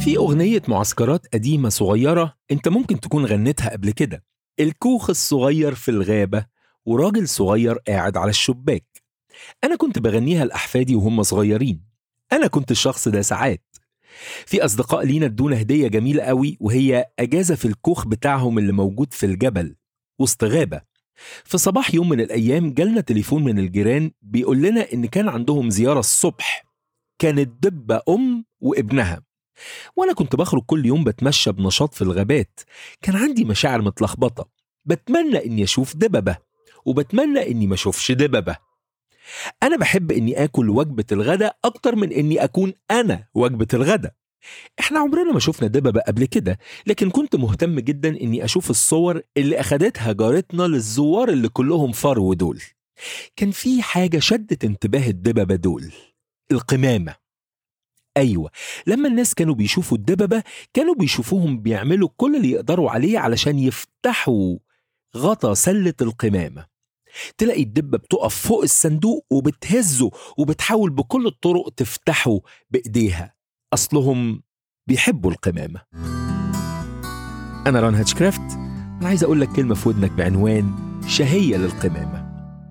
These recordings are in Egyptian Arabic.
في أغنية معسكرات قديمة صغيرة أنت ممكن تكون غنيتها قبل كده الكوخ الصغير في الغابة وراجل صغير قاعد على الشباك أنا كنت بغنيها لأحفادي وهم صغيرين أنا كنت الشخص ده ساعات في أصدقاء لينا ادونا هدية جميلة قوي وهي أجازة في الكوخ بتاعهم اللي موجود في الجبل وسط غابة في صباح يوم من الأيام جالنا تليفون من الجيران بيقول لنا إن كان عندهم زيارة الصبح كانت دبة أم وابنها وأنا كنت بخرج كل يوم بتمشى بنشاط في الغابات كان عندي مشاعر متلخبطة بتمنى إني أشوف دببة وبتمنى إني ما أشوفش دببة أنا بحب إني آكل وجبة الغداء أكتر من إني أكون أنا وجبة الغداء إحنا عمرنا ما شفنا دببة قبل كده لكن كنت مهتم جدا إني أشوف الصور اللي أخدتها جارتنا للزوار اللي كلهم فرو دول كان في حاجة شدت انتباه الدببة دول القمامة أيوة لما الناس كانوا بيشوفوا الدببة كانوا بيشوفوهم بيعملوا كل اللي يقدروا عليه علشان يفتحوا غطا سلة القمامة تلاقي الدبة بتقف فوق الصندوق وبتهزه وبتحاول بكل الطرق تفتحه بإيديها أصلهم بيحبوا القمامة أنا ران هاتشكرافت أنا عايز أقول لك كلمة في ودنك بعنوان شهية للقمامة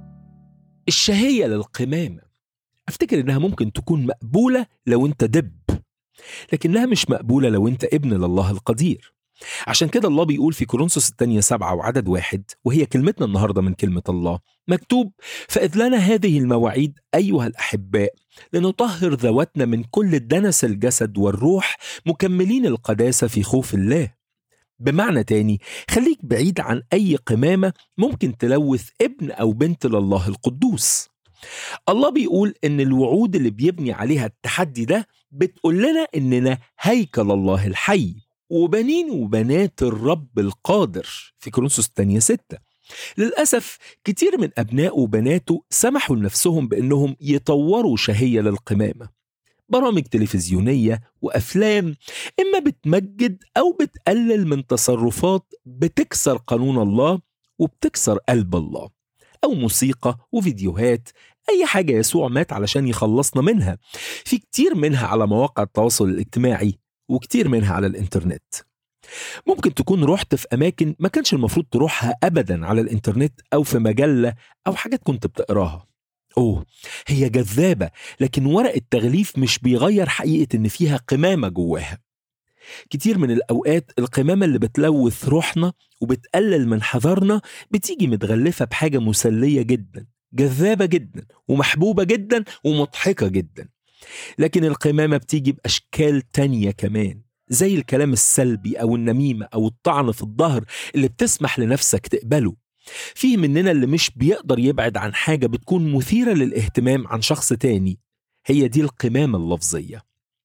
الشهية للقمامة أفتكر إنها ممكن تكون مقبولة لو أنت دب لكنها مش مقبولة لو أنت ابن لله القدير عشان كده الله بيقول في كورنثوس الثانية سبعة وعدد واحد وهي كلمتنا النهاردة من كلمة الله مكتوب فإذ لنا هذه المواعيد أيها الأحباء لنطهر ذواتنا من كل دنس الجسد والروح مكملين القداسة في خوف الله بمعنى تاني خليك بعيد عن أي قمامة ممكن تلوث ابن أو بنت لله القدوس الله بيقول إن الوعود اللي بيبني عليها التحدي ده بتقول لنا إننا هيكل الله الحي وبنين وبنات الرب القادر في كورنثوس الثانية ستة للأسف كتير من أبنائه وبناته سمحوا لنفسهم بأنهم يطوروا شهية للقمامة برامج تلفزيونية وأفلام إما بتمجد أو بتقلل من تصرفات بتكسر قانون الله وبتكسر قلب الله أو موسيقى وفيديوهات أي حاجة يسوع مات علشان يخلصنا منها في كتير منها على مواقع التواصل الاجتماعي وكتير منها على الإنترنت ممكن تكون رحت في أماكن ما كانش المفروض تروحها أبدا على الإنترنت أو في مجلة أو حاجات كنت بتقراها أوه هي جذابة لكن ورق التغليف مش بيغير حقيقة إن فيها قمامة جواها كتير من الأوقات القمامة اللي بتلوث روحنا وبتقلل من حذرنا بتيجي متغلفة بحاجة مسلية جدا جذابة جدا ومحبوبة جدا ومضحكة جدا لكن القمامة بتيجي بأشكال تانية كمان زي الكلام السلبي أو النميمة أو الطعن في الظهر اللي بتسمح لنفسك تقبله فيه مننا اللي مش بيقدر يبعد عن حاجة بتكون مثيرة للاهتمام عن شخص تاني هي دي القمامة اللفظية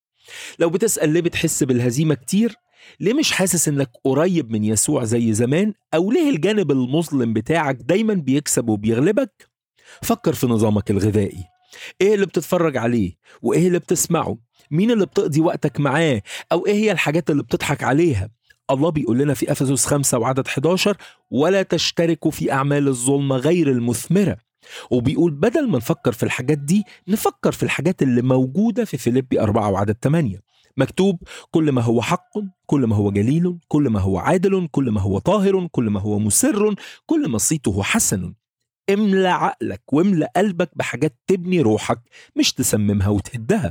لو بتسأل ليه بتحس بالهزيمة كتير ليه مش حاسس انك قريب من يسوع زي زمان او ليه الجانب المظلم بتاعك دايما بيكسب وبيغلبك فكر في نظامك الغذائي ايه اللي بتتفرج عليه وايه اللي بتسمعه مين اللي بتقضي وقتك معاه او ايه هي الحاجات اللي بتضحك عليها الله بيقول لنا في افسس 5 وعدد 11 ولا تشتركوا في اعمال الظلمه غير المثمره وبيقول بدل ما نفكر في الحاجات دي نفكر في الحاجات اللي موجوده في فيليبي 4 وعدد 8 مكتوب كل ما هو حق كل ما هو جليل كل ما هو عادل كل ما هو طاهر كل ما هو مسر كل ما صيته حسن املى عقلك واملى قلبك بحاجات تبني روحك مش تسممها وتهدها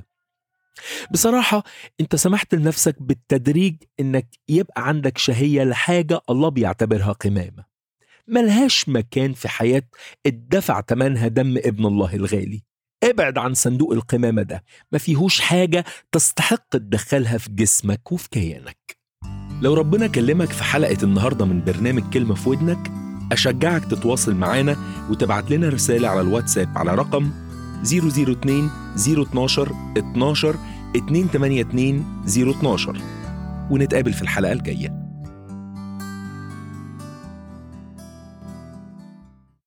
بصراحة انت سمحت لنفسك بالتدريج انك يبقى عندك شهية لحاجة الله بيعتبرها قمامة ملهاش مكان في حياة اتدفع تمنها دم ابن الله الغالي ابعد عن صندوق القمامة ده ما فيهوش حاجة تستحق تدخلها في جسمك وفي كيانك لو ربنا كلمك في حلقة النهاردة من برنامج كلمة في ودنك أشجعك تتواصل معانا وتبعت لنا رسالة على الواتساب على رقم 002 012 12 282 012 ونتقابل في الحلقة الجاية